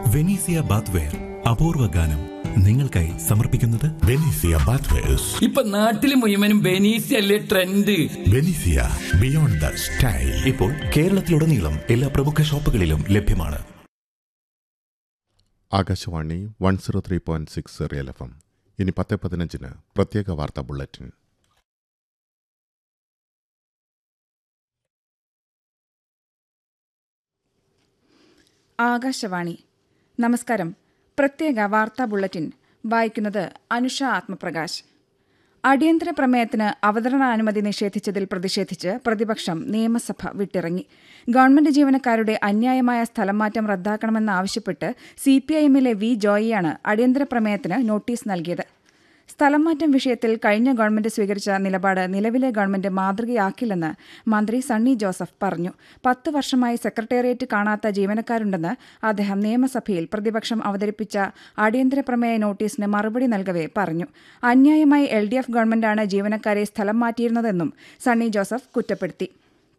Venezia bathware അപൂർവ ഗാനം നിങ്ങൾക്കായി സമർപ്പിക്കുന്നത് ബെനീസിയ ബാത്വേഴ്സ് ഇപ്പൊ നാട്ടില് മുഴുവനും ബെനീസി അല്ലേ ട്രെൻഡ് ബെനീസിയ ബിയോണ്ട് ദ സ്റ്റൈൽ ഇപ്പോൾ കേരളത്തിലുടനീളം എല്ലാ പ്രമുഖ ഷോപ്പുകളിലും ലഭ്യമാണ് Akashvani one zero three point six real F M ഇനി പത്ത് പതിനഞ്ചിന് പ്രത്യേക വാർത്താ ബുള്ളറ്റിൻ ആകാശവാണി നമസ്കാരം പ്രത്യേക വാർത്താ ബുള്ളറ്റിൻ വായിക്കുന്നത് അനുഷ ആത്മപ്രകാശ് അടിയന്തര പ്രമേയത്തിന് അവതരണാനുമതി നിഷേധിച്ചതിൽ പ്രതിഷേധിച്ച് പ്രതിപക്ഷം നിയമസഭ വിട്ടിറങ്ങി ഗവൺമെന്റ് ജീവനക്കാരുടെ അന്യായമായ സ്ഥലംമാറ്റം റദ്ദാക്കണമെന്നാവശ്യപ്പെട്ട് സിപിഐഎമ്മിലെ വി ജോയിയാണ് അടിയന്തര പ്രമേയത്തിന് നോട്ടീസ് നൽകിയത് സ്ഥലം മാറ്റം വിഷയത്തിൽ കഴിഞ്ഞ ഗവൺമെന്റ് സ്വീകരിച്ച നിലപാട് നിലവിലെ ഗവൺമെന്റ് മാതൃകയാക്കില്ലെന്ന് മന്ത്രി സണ്ണി ജോസഫ് പറഞ്ഞു പത്ത് വർഷമായി സെക്രട്ടേറിയറ്റ് കാണാത്ത ജീവനക്കാരുണ്ടെന്ന് അദ്ദേഹം നിയമസഭയിൽ പ്രതിപക്ഷം അവതരിപ്പിച്ച അടിയന്തര പ്രമേയ നോട്ടീസിന് മറുപടി നൽകവെ പറഞ്ഞു അന്യായമായി എൽ ഡി എഫ് ഗവൺമെന്റാണ് ജീവനക്കാരെ സ്ഥലം മാറ്റിയിരുന്നതെന്നും സണ്ണി ജോസഫ് കുറ്റപ്പെടുത്തി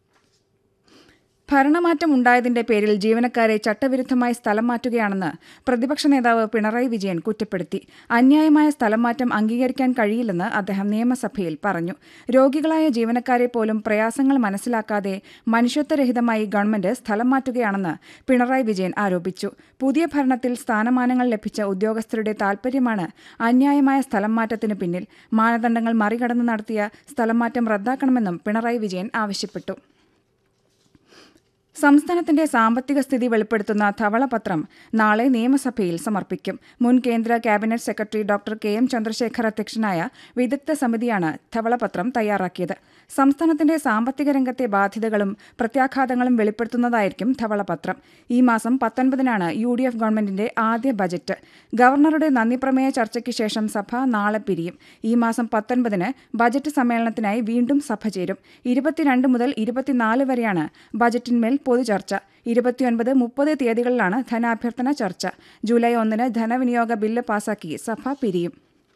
ഭരണമാറ്റം ഉണ്ടായതിന്റെ പേരിൽ ജീവനക്കാരെ ചട്ടവിരുദ്ധമായി സ്ഥലം മാറ്റുകയാണെന്ന് പ്രതിപക്ഷ നേതാവ് പിണറായി വിജയൻ കുറ്റപ്പെടുത്തി അന്യായമായ സ്ഥലം മാറ്റം അംഗീകരിക്കാൻ കഴിയില്ലെന്ന് അദ്ദേഹം നിയമസഭയിൽ പറഞ്ഞു രോഗികളായ ജീവനക്കാരെ പോലും പ്രയാസങ്ങൾ മനസ്സിലാക്കാതെ മനുഷ്യത്വരഹിതമായി ഗവൺമെന്റ് സ്ഥലം മാറ്റുകയാണെന്ന് പിണറായി വിജയൻ ആരോപിച്ചു പുതിയ ഭരണത്തിൽ സ്ഥാനമാനങ്ങൾ ലഭിച്ച ഉദ്യോഗസ്ഥരുടെ താൽപര്യമാണ് അന്യായമായ സ്ഥലം മാറ്റത്തിന് പിന്നിൽ മാനദണ്ഡങ്ങൾ മറികടന്ന് നടത്തിയ സ്ഥലം മാറ്റം റദ്ദാക്കണമെന്നും പിണറായി വിജയൻ ആവശ്യപ്പെട്ടു സംസ്ഥാനത്തിന്റെ സാമ്പത്തിക സ്ഥിതി വെളിപ്പെടുത്തുന്ന ധവളപത്രം നാളെ നിയമസഭയിൽ സമർപ്പിക്കും മുൻ കേന്ദ്ര cabinet secretary doctor K M Chandrasekhar അധ്യക്ഷനായ വിദഗ്ധ സമിതിയാണ് ധവളപത്രം തയ്യാറാക്കിയത് സംസ്ഥാനത്തിന്റെ സാമ്പത്തിക രംഗത്തെ ബാധ്യതകളും പ്രത്യാഘാതങ്ങളും വെളിപ്പെടുത്തുന്നതായിരിക്കും ധവളപത്രം ഈ മാസം പത്തൊൻപതിനാണ് യു ഡി എഫ് ഗവൺമെന്റിന്റെ ആദ്യ ബജറ്റ് ഗവർണറുടെ നന്ദിപ്രമേയ ചർച്ചയ്ക്ക് ശേഷം സഭ നാളെ പിരിയും ഈ മാസം പത്തൊൻപതിന് ബജറ്റ് സമ്മേളനത്തിനായി വീണ്ടും സഭ ചേരും ഇരുപത്തിരണ്ട് മുതൽ ഇരുപത്തിനാല് വരെയാണ് ബജറ്റിന്മേൽ പൊതുചർച്ച ഇരുപത്തിയൊൻപത് മുപ്പത് തീയതികളിലാണ് ധനാഭ്യർത്ഥന ചർച്ച ജൂലൈ ഒന്നിന് ധനവിനിയോഗ ബില്ല് പാസാക്കി സഭ പിരിയും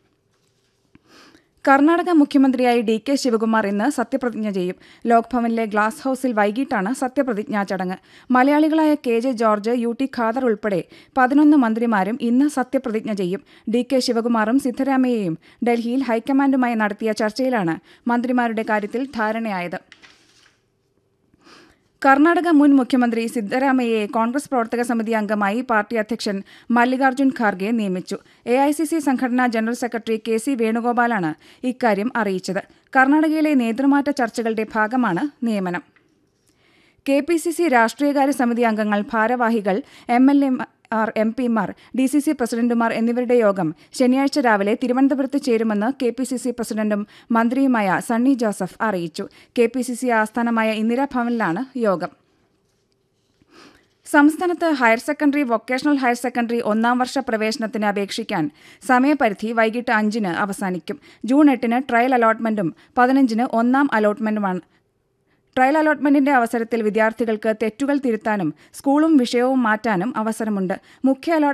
കർണാടക മുഖ്യമന്ത്രിയായി ഡി കെ ശിവകുമാർ ഇന്ന് സത്യപ്രതിജ്ഞ ചെയ്യും ലോക്ഭവനിലെ ഗ്ലാസ് ഹൌസിൽ വൈകിട്ടാണ് സത്യപ്രതിജ്ഞാ ചടങ്ങ് മലയാളികളായ K J George U T Khader ഉൾപ്പെടെ പതിനൊന്ന് മന്ത്രിമാരും ഇന്ന് സത്യപ്രതിജ്ഞ ചെയ്യും ഡി കെ ശിവകുമാറും സിദ്ധരാമയ്യയും ഡൽഹിയിൽ ഹൈക്കമാൻഡുമായി നടത്തിയ ചർച്ചയിലാണ് മന്ത്രിമാരുടെ കാര്യത്തിൽ ധാരണയായത് കർണാടക മുൻ മുഖ്യമന്ത്രി സിദ്ധരാമയ്യയെ കോൺഗ്രസ് പ്രവർത്തക സമിതി അംഗമായി പാർട്ടി അധ്യക്ഷൻ മല്ലികാർജ്ജുൻ ഖാർഗെ നിയമിച്ചു എ ഐ സി സി സംഘടനാ ജനറൽ സെക്രട്ടറി കെ സി വേണുഗോപാലാണ് ഇക്കാര്യം അറിയിച്ചത് കർണാടകയിലെ നേതൃമാറ്റ ചർച്ചകളുടെ ഭാഗമാണ് നിയമനം കെ പി സി സി രാഷ്ട്രീയകാര്യ സമിതി അംഗങ്ങൾ ഭാരവാഹികൾ എം എൽ എമാർ എം പിമാർ ഡി സി സി പ്രസിഡന്റുമാർ എന്നിവരുടെ യോഗം ശനിയാഴ്ച രാവിലെ തിരുവനന്തപുരത്ത് ചേരുമെന്ന് കെ പി സി സി പ്രസിഡന്റും മന്ത്രിയുമായ സണ്ണി ജോസഫ് അറിയിച്ചു കെ പി സി സി ആസ്ഥാനമായ ഇന്ദിരാഭവനിലാണ് യോഗം സംസ്ഥാനത്ത് higher secondary vocational higher secondary ഒന്നാം വർഷ പ്രവേശനത്തിന് അപേക്ഷിക്കാൻ സമയപരിധി വൈകിട്ട് അഞ്ചിന് അവസാനിക്കും ജൂൺ എട്ടിന് ട്രയൽ അലോട്ട്മെന്റും പതിനഞ്ചിന് ഒന്നാം അലോട്ട്മെന്റുമാണ് ട്രയൽ അലോട്ട്മെന്റിന്റെ അവസരത്തിൽ വിദ്യാർത്ഥികൾക്ക് തെറ്റുകൾ തിരുത്താനും സ്കൂളും വിഷയവും മാറ്റാനും അവസരമുണ്ട് മുഖ്യ